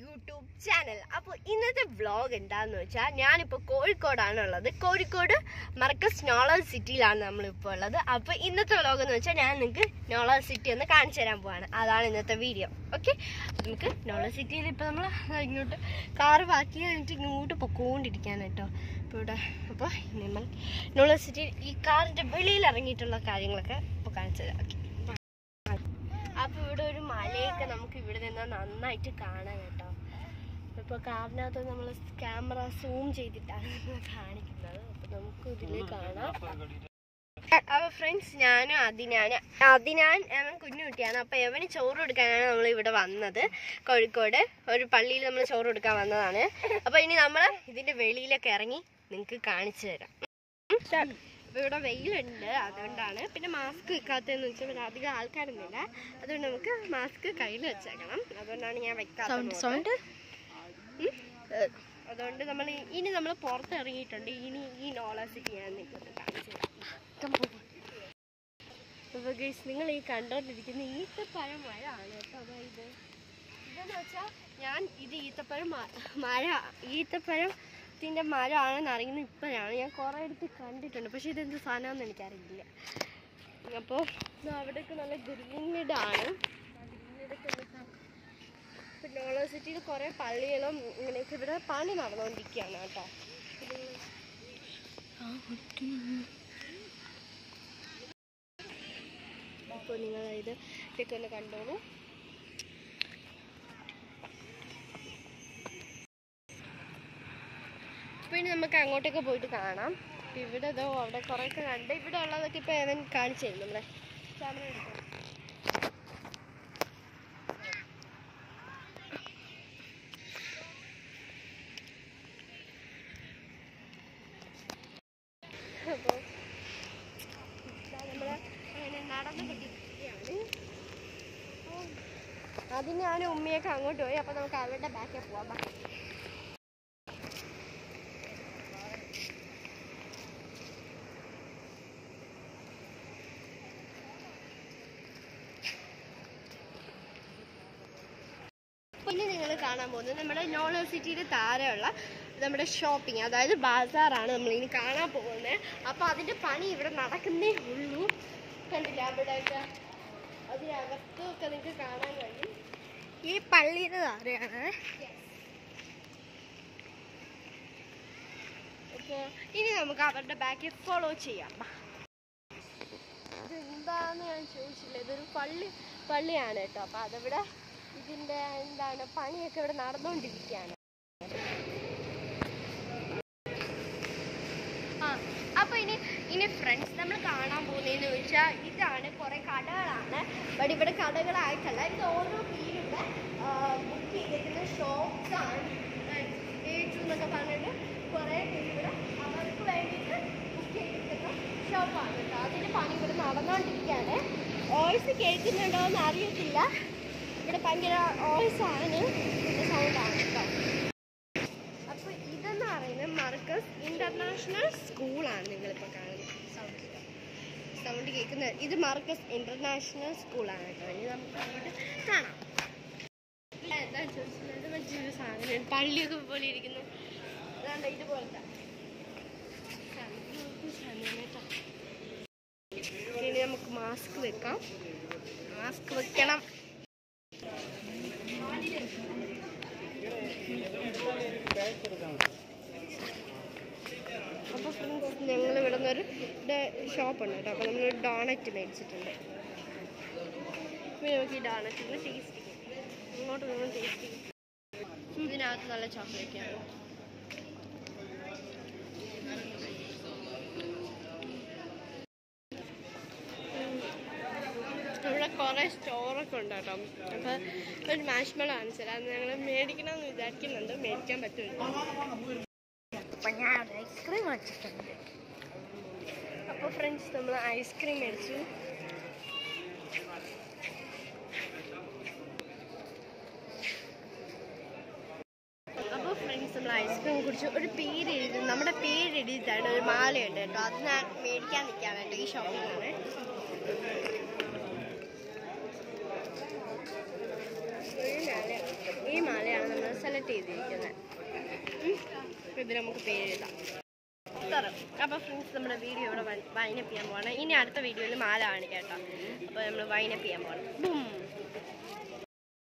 YouTube channel അപ്പോൾ ഇന്നത്തെ vlog എന്താന്ന് വെച്ചാൽ ഞാനിപ്പോൾ കോഴിക്കോടാണ് ഉള്ളത് കോഴിക്കോട് മർക്കസ് നോളജ് സിറ്റിയിലാണ് നമ്മളിപ്പോൾ ഉള്ളത് അപ്പോൾ ഇന്നത്തെ വ്ളോഗ് എന്ന് വെച്ചാൽ ഞാൻ നിങ്ങൾക്ക് നോളജ് സിറ്റി ഒന്ന് കാണിച്ചു തരാൻ പോവാണ് അതാണ് ഇന്നത്തെ വീഡിയോ ഓക്കെ നമുക്ക് നോളജ് സിറ്റിയിൽ ഇപ്പോൾ നമ്മൾ ഇങ്ങോട്ട് കാറ് ബാക്കി കഴിഞ്ഞിട്ട് ഇങ്ങോട്ട് പൊക്കോണ്ടിരിക്കുകയാണ് കേട്ടോ ഇപ്പോൾ ഇവിടെ അപ്പോൾ നമ്മൾ നോളജ് സിറ്റിയിൽ ഈ കാറിൻ്റെ വെളിയിൽ ഇറങ്ങിയിട്ടുള്ള കാര്യങ്ങളൊക്കെ ഇപ്പോൾ കാണിച്ചു തരാം ഓക്കെ അപ്പൊ ഇവിടെ ഒരു മലയൊക്കെ നമുക്ക് ഇവിടെ നിന്ന് നന്നായിട്ട് കാണാം കേട്ടോ ഇപ്പൊ കാറിനകത്ത് നമ്മൾ ക്യാമറ സൂം ചെയ്തിട്ടാണ് നമ്മൾ കാണിക്കുന്നത് അപ്പൊ നമുക്ക് ഇതില് കാണാം അപ്പൊ ഫ്രണ്ട്സ് ഞാനും അതിനാണ് അതിനാൻ അവൻ കുഞ്ഞുകുട്ടിയാണ് അപ്പൊ എവന് ചോറ് കൊടുക്കാനാണ് നമ്മൾ ഇവിടെ വന്നത് കോഴിക്കോട് ഒരു പള്ളിയിൽ നമ്മൾ ചോറ് കൊടുക്കാൻ വന്നതാണ് അപ്പൊ ഇനി നമ്മൾ ഇതിന്റെ വെളിയിലൊക്കെ ഇറങ്ങി നിങ്ങൾക്ക് കാണിച്ചു തരാം ഇപ്പൊ ഇവിടെ വെയിലുണ്ട് അതുകൊണ്ടാണ് പിന്നെ മാസ്ക് വെക്കാത്തതെന്ന് വെച്ചാൽ ഇവിടെ അധികം ആൾക്കാരൊന്നുമില്ല അതുകൊണ്ട് നമുക്ക് മാസ്ക് കയ്യിൽ വെച്ചേക്കണം അതുകൊണ്ടാണ് ഞാൻ വെക്കാത്തത് സൗണ്ട് അതുകൊണ്ട് നമ്മൾ ഇനി നമ്മൾ പുറത്ത് ഇറങ്ങിയിട്ടുണ്ട് ഇനി ഈ നോളജിറ്റി ഞാൻ നിങ്ങൾക്ക് കാണിച്ചു തരാം അപ്പോൾ ഗൈസ് നിങ്ങൾ ഈ കണ്ടോണ്ടിരിക്കുന്ന ഈത്തപ്പഴം മഴ ആണ് കേട്ടോ അതായത് ഇതെന്ന് വെച്ചാൽ ഞാൻ ഇത് ഈത്തപ്പഴം മ- മഴ ഈത്തപ്പഴത്തിൻ്റെ മരം ആണെന്ന് അറിയുന്നത് ഇപ്പോഴാണ് ഞാൻ കുറേ അടുത്ത് കണ്ടിട്ടുണ്ട് പക്ഷേ ഇതെന്ത് സാധനമാണെന്ന് എനിക്കറിയില്ല അപ്പോൾ അവിടെയൊക്കെ നല്ല ഗ്രീനഡാണ് പിന്നെ യൂണിവേഴ്സിറ്റിയിൽ കുറേ പള്ളികളും ഇങ്ങനെയൊക്കെ ഇവിടെ പണി നടന്നുകൊണ്ടിരിക്കുകയാണ് കേട്ടോ അപ്പോൾ നിങ്ങൾ ഇത് ഇതൊക്കെ ഒന്ന് കണ്ടോളൂ പിന്നെ നമുക്ക് അങ്ങോട്ടൊക്കെ പോയിട്ട് കാണാം ഇപ്പൊ ഇവിടെ ഇതോ അവിടെ കുറേയൊക്കെ കണ്ട് ഇവിടെ ഉള്ളതൊക്കെ ഇപ്പൊ ഏവൻ കാണിച്ചു തരും നമ്മുടെ ക്യാമറ എടുക്കാം അപ്പോൾ നമ്മൾ അങ്ങനെ നടന്നു കൊണ്ടിരിക്കുകയാണ് അതിന് ഞാൻ ഉമ്മയൊക്കെ അങ്ങോട്ട് പോയി അപ്പോൾ നമുക്ക് അവരുടെ ബാക്കിൽ പോവാം ബാ. പിന്നെ നിങ്ങൾ കാണാൻ പോകുന്നത് നമ്മുടെ യൂണിവേഴ്സിറ്റിയുടെ താഴെയുള്ള നമ്മുടെ ഷോപ്പിംഗ് അതായത് ബാസാറാണ് നമ്മൾ ഇനി കാണാൻ പോകുന്നത് അപ്പോൾ അതിൻ്റെ പണി ഇവിടെ നടക്കുന്നേ ഉള്ളൂ കണ്ടില്ല അവിടെയൊക്കെ അതിനകത്തൊക്കെ നിങ്ങൾക്ക് കാണാൻ കഴിയും ഈ പള്ളിയുടെ താരെയാണ് അപ്പോൾ ഇനി നമുക്ക് അവരുടെ ബാക്കിൽ ഫോളോ ചെയ്യാം ബാ. ഇതെന്താന്ന് ഞാൻ ചോദിച്ചില്ല ഇതൊരു പള്ളി പള്ളിയാണ് കേട്ടോ അപ്പോൾ അതവിടെ ഇതിൻ്റെ എന്താണ് പണിയൊക്കെ ഇവിടെ നടന്നുകൊണ്ടിരിക്കുകയാണ് ആ അപ്പോൾ ഇനി ഇനി ഫ്രണ്ട്സ് നമ്മൾ കാണാൻ പോകുന്നതെന്ന് വെച്ചാൽ ഇതാണ് കുറേ കടകളാണ് ബട്ട് ഇവിടെ കടകളായിട്ടല്ല ഇത് ഓരോ പേരുടെ ബുക്ക് ചെയ്തിരിക്കുന്ന ഷോപ്സ് ആണ് ഏറ്റു എന്നൊക്കെ പറഞ്ഞിട്ട് കുറേ പേര് ഇവിടെ അവർക്ക് വേണ്ടിയിട്ട് ബുക്ക് ചെയ്തിരിക്കുന്ന ഷോപ്പാണ് കേട്ടോ അതിൻ്റെ പണി ഇവിടെ നടന്നുകൊണ്ടിരിക്കുകയാണ് വോയിസ് കേൾക്കുന്നുണ്ടോ എന്ന് അറിയത്തില്ല ഇവിടെ ഭയങ്കര വോയിസ് ആണ് ഇതിൻ്റെ സൗണ്ടാണ് കേട്ടോ അപ്പോൾ ഇതെന്ന് പറയുന്നത് മർക്കസ് ഇന്റർനാഷണൽ സ്കൂളാണ് നിങ്ങളിപ്പോൾ കാണുന്നത് സൗണ്ട് സൗണ്ട് കേൾക്കുന്നത് ഇത് മർക്കസ് ഇന്റർനാഷണൽ സ്കൂളാണ് കേട്ടോ ഇനി നമുക്ക് ഇത് കാണാം ഇല്ല, എന്താ ചോദിച്ചത് ഇത് മറ്റൊരു സാധനം പള്ളിയൊക്കെ പോലെ ഇരിക്കുന്നു അതാണ്ട് ഇതുപോലത്തെ സാധനം കേട്ടോ. ഇനി നമുക്ക് മാസ്ക് വെക്കാം മാസ്ക് വെക്കണം അപ്പോൾ ഫ്രണ്ട്സ് ഞങ്ങൾ ഇവിടെ നിന്നൊരു ഷോപ്പുണ്ട് കേട്ടോ അപ്പോൾ നമ്മൾ ഡോണറ്റ് മേടിച്ചിട്ടുണ്ട് പിന്നെ നമുക്ക് ഈ ഡോണറ്റിന് ടേസ്റ്റ് ഇങ്ങോട്ട് നിന്ന് ടേസ്റ്റ് ഇതിനകത്ത് നല്ല ചോക്ലേറ്റ് ആണ് ഇവിടെ കുറേ സ്റ്റോറൊക്കെ ഉണ്ട് കേട്ടോ അപ്പോൾ ഒരു മാഷ്മള കാണിച്ചത് അത് ഞങ്ങൾ മേടിക്കണമെന്ന് വിചാരിക്കുന്നുണ്ട് മേടിക്കാൻ പറ്റുമല്ലോ അപ്പൊ ഞാൻ ഐസ്ക്രീം വെച്ചിട്ടുണ്ട് അപ്പോൾ ഫ്രണ്ട്സ് നമ്മൾ ഐസ്ക്രീം മേടിച്ചു അപ്പോൾ ഫ്രണ്ട്സ് നമ്മൾ ഐസ്ക്രീം കുടിച്ചു ഒരു പേര് എഴുതി നമ്മുടെ പേര് എഴുതിയിട്ടാണ് ഒരു മാലയുണ്ട് കേട്ടോ അത് ഞാൻ മേടിക്കാൻ നിൽക്കാൻ കേട്ടോ ഈ ഷോപ്പിലാണ് ഈ മാല ഈ മാലയാണ് നമ്മൾ ലാമിനേറ്റ് ചെയ്തിരിക്കുന്നത് ഇത് നമുക്ക് പേരെഴുതാം ഇത്രയും. അപ്പോൾ ഫ്രണ്ട്സ് നമ്മുടെ വീഡിയോ ഇവിടെ വൈനപ്പ് ചെയ്യാൻ പോകണം ഇനി അടുത്ത വീഡിയോയിൽ മാല കാണിക്കാം കേട്ടോ അപ്പോൾ നമ്മൾ വൈനപ്പ് ചെയ്യാൻ പോകണം ബും